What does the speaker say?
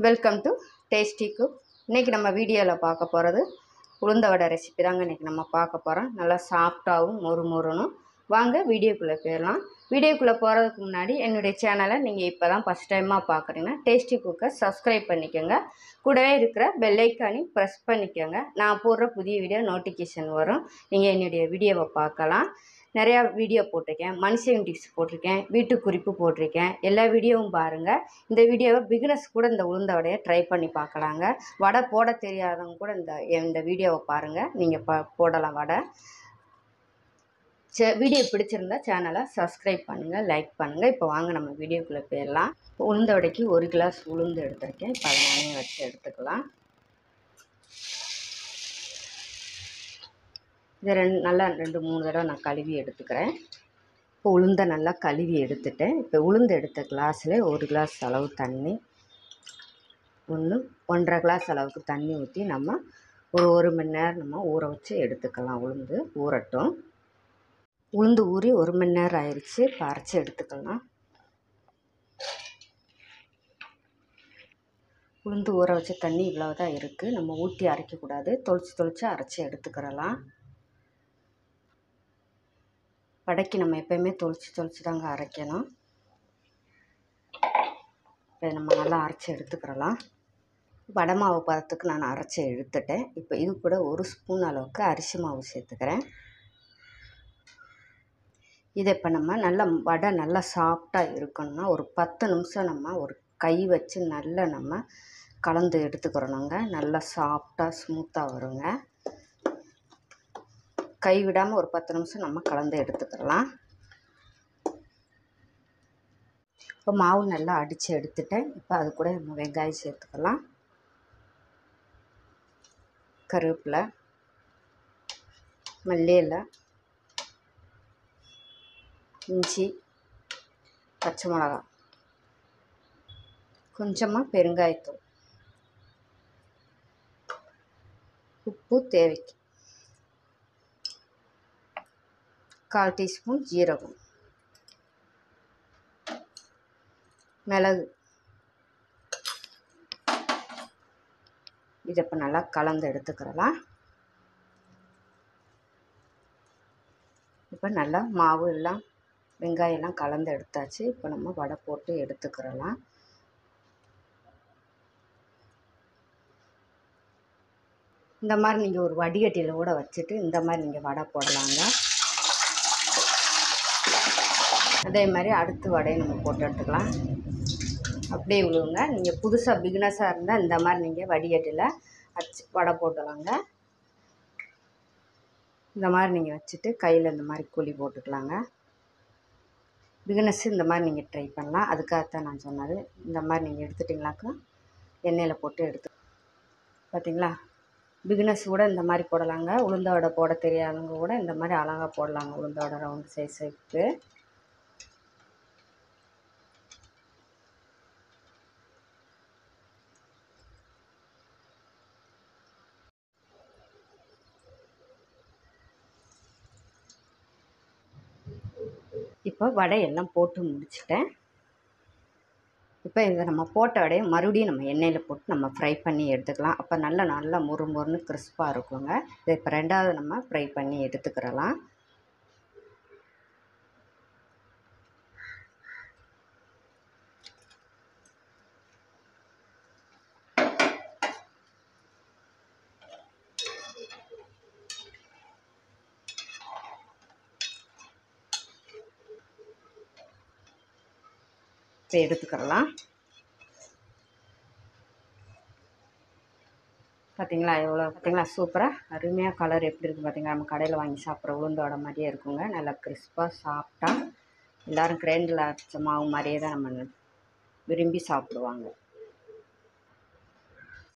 welcome to tasty cook இன்றைக்கி நம்ம வீடியோவில் பார்க்க போகிறது உளுந்த வடை ரெசிபி தாங்க இன்றைக்கி நம்ம பார்க்க போகிறோம் நல்லா சாஃப்டாகவும் மொறு மொறுனும் வாங்க வீடியோக்குள்ளே போயிடலாம் வீடியோக்குள்ளே போகிறதுக்கு முன்னாடி என்னுடைய சேனலை நீங்கள் இப்போ தான் ஃபஸ்ட் டைமாக பார்க்குறீங்கன்னா டேஸ்டி குக்கை சப்ஸ்கிரைப் பண்ணிக்கோங்க கூடவே இருக்கிற பெல்லைக்கானி ப்ரெஸ் பண்ணிக்கோங்க நான் போடுற புதிய வீடியோ நோட்டிஃபிகேஷன் வரும் நீங்கள் என்னுடைய வீடியோவை பார்க்கலாம் நிறையா வீடியோ போட்டிருக்கேன் மனுஷன் டிப்ஸ் போட்டிருக்கேன் வீட்டு குறிப்பு போட்டிருக்கேன் எல்லா வீடியோவும் பாருங்கள் இந்த வீடியோவை பிகினர்ஸ் கூட இந்த உளுந்த வடையை ட்ரை பண்ணி பார்க்கலாங்க வடை போட தெரியாதவங்க கூட இந்த இந்த வீடியோவை பாருங்கள் நீங்கள் ப போடலாம் வடை சே வீடியோ பிடிச்சிருந்தா சேனலை சப்ஸ்கிரைப் பண்ணுங்கள் லைக் பண்ணுங்கள் இப்போ வாங்க நம்ம வீடியோக்குள்ளே போயிடலாம் உளுந்த வடைக்கு ஒரு கிளாஸ் உளுந்து எடுத்திருக்கேன் இப்போ அதை நானே வச்சு எடுத்துக்கலாம் இதை ரெண்டு நல்லா ரெண்டு மூணு தடவை நான் கழுவி எடுத்துக்கிறேன் இப்போ உளுந்தை நல்லா கழுவி எடுத்துட்டேன் இப்போ உளுந்து எடுத்த கிளாஸில் ஒரு கிளாஸ் அளவு தண்ணி ஒன்று ஒன்றரை கிளாஸ் அளவுக்கு தண்ணி ஊற்றி நம்ம ஒரு ஒரு மணி நேரம் நம்ம ஊற வச்சு எடுத்துக்கலாம் உளுந்து ஊறட்டும் உளுந்து ஊறி ஒரு மணி நேரம் ஆயிடுச்சு இப்போ அரைச்சி எடுத்துக்கலாம் உளுந்து ஊற வச்ச தண்ணி இவ்வளோ தான் இருக்குது நம்ம ஊற்றி அரைக்கக்கூடாது தொளிச்சு தொளிச்சு அரைச்சி எடுத்துக்கிறலாம் வடைக்கு நம்ம எப்போயுமே தொளிச்சு தொளிச்சு தாங்க அரைக்கணும் இப்போ நம்ம நல்லா அரைச்சி எடுத்துக்கிறலாம் வடை மாவு பதத்துக்கு நான் அரைச்சி எடுத்துட்டேன் இப்போ இது கூட ஒரு ஸ்பூன் அளவுக்கு அரிசி மாவு சேர்த்துக்கிறேன் இதை இப்போ நம்ம நல்லா வடை நல்லா சாஃப்டாக இருக்கணும்னா ஒரு பத்து நிமிஷம் நம்ம ஒரு கை வச்சு நல்லா நம்ம கலந்து எடுத்துக்கிறோங்க நல்லா சாஃப்டாக ஸ்மூத்தாக வருங்க கை விடாமல் ஒரு பத்து நிமிஷம் நம்ம கலந்து எடுத்துக்கலாம் இப்போ மாவு நல்லா அடித்து எடுத்துட்டேன் இப்போ அது கூட நம்ம வெங்காயம் சேர்த்துக்கலாம் கருவேப்பிலை மல்லி இலை இஞ்சி பச்சை மிளகா கொஞ்சமாக பெருங்காயத்தூள் உப்பு தேவைக்கு கால் டீஸ்பூன் ஜீரகம் மிளகு இதை இப்போ நல்லா கலந்து எடுத்துக்கிறலாம் இப்போ நல்லா மாவு எல்லாம் வெங்காயம் எல்லாம் கலந்து எடுத்தாச்சு இப்போ நம்ம வடை போட்டு எடுத்துக்கிறலாம் இந்த மாதிரி நீங்கள் ஒரு வடிகட்டியில் கூட வச்சுட்டு இந்த மாதிரி நீங்கள் வடை போடலாங்க அதே மாதிரி அடுத்து வடையை நம்ம போட்டு எடுத்துக்கலாம் அப்படியே விழுவுங்க நீங்கள் புதுசாக பிகினஸாக இருந்தால் இந்த மாதிரி நீங்கள் வடிகட்டில் வச்சு வடை போட்டலாங்க இந்த மாதிரி நீங்கள் வச்சுட்டு கையில் இந்த மாதிரி குழி போட்டுக்கலாங்க பிகினஸ் இந்த மாதிரி நீங்கள் ட்ரை பண்ணலாம் அதுக்காகத்தான் நான் சொன்னது இந்த மாதிரி நீங்கள் எடுத்துட்டிங்களாக்கா எண்ணெயில் போட்டு எடுத்து பார்த்தீங்களா பிகினஸ் கூட இந்த மாதிரி போடலாங்க உளுந்த வடை போட தெரியாதவங்க கூட இந்த மாதிரி அழகாக போடலாங்க உளுந்த வடை ரவுண்ட் சைஸுக்கு இப்போ வடை எல்லாம் போட்டு முடிச்சிட்டேன் இப்போ இதை நம்ம போட்ட வடையை மறுபடியும் நம்ம எண்ணெயில் போட்டு நம்ம ஃப்ரை பண்ணி எடுத்துக்கலாம் அப்போ நல்லா நல்லா முறு முறுன்னு கிறிஸ்பாக இருக்குங்க இதை இப்போ ரெண்டாவது நம்ம ஃப்ரை பண்ணி எடுத்துக்கிறலாம் இப்போ எடுத்துக்கிறலாம் பார்த்தீங்களா எவ்வளோ பார்த்தீங்களா சூப்பராக அருமையாக கலர் எப்படி இருக்குது பார்த்தீங்களா நம்ம கடையில் வாங்கி சாப்பிட்ற உளுந்தோட மாதிரியே இருக்குங்க நல்லா கிறிஸ்பாக சாப்பிட்டா எல்லோரும் கிரைண்டில் அரைச்ச மாவு மாதிரியே தான் நம்ம விரும்பி சாப்பிடுவாங்க